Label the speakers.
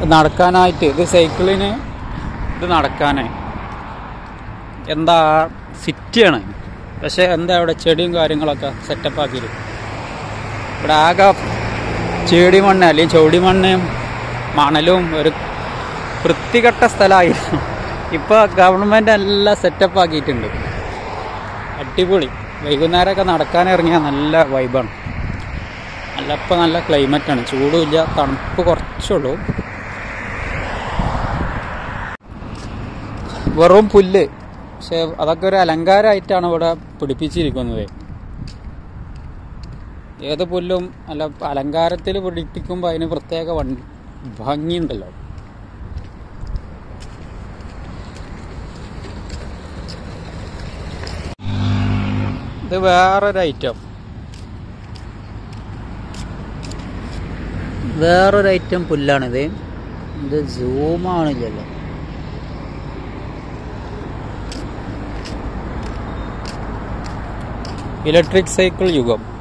Speaker 1: നടക്കാനായിട്ട് ഇത് സൈക്കിളിന് ഇത് നടക്കാനായി എന്താ സിറ്റിയാണ് പക്ഷെ എന്താ ഇവിടെ ചെടിയും കാര്യങ്ങളൊക്കെ സെറ്റപ്പ് ആക്കിയിട്ട് ഇവിടെ ആകെ ചേടി മണ്ണ് അല്ലെങ്കിൽ ചൗടി മണ്ണ് മണലും ഒരു വൃത്തികെട്ട സ്ഥലമായിരുന്നു ഇപ്പോൾ ഗവൺമെൻറ് എല്ലാം സെറ്റപ്പ് ആക്കിയിട്ടുണ്ട് അടിപൊളി വൈകുന്നേരമൊക്കെ നടക്കാനിറങ്ങിയാൽ നല്ല വൈബാണ് നല്ല ഇപ്പം നല്ല ക്ലൈമറ്റാണ് ചൂടുമില്ല തണുപ്പ് കുറച്ചുള്ളൂ വെറും പുല്ല് പക്ഷെ അതൊക്കെ ഒരു അലങ്കാരമായിട്ടാണ് ഇവിടെ പിടിപ്പിച്ചിരിക്കുന്നത് ഏത് പുല്ലും അല്ല അലങ്കാരത്തിൽ പിടിപ്പിക്കുമ്പോൾ അതിന് പ്രത്യേക വൺ ഭംഗിയുണ്ടല്ലോ ഇത് വേറൊരു ഐറ്റം വേറൊരു ഐറ്റം പുല്ലാണിത് ഇത് സൂമാണില്ലല്ലോ ഇലക്ട്രിക് സൈക്കിൾ യുഗം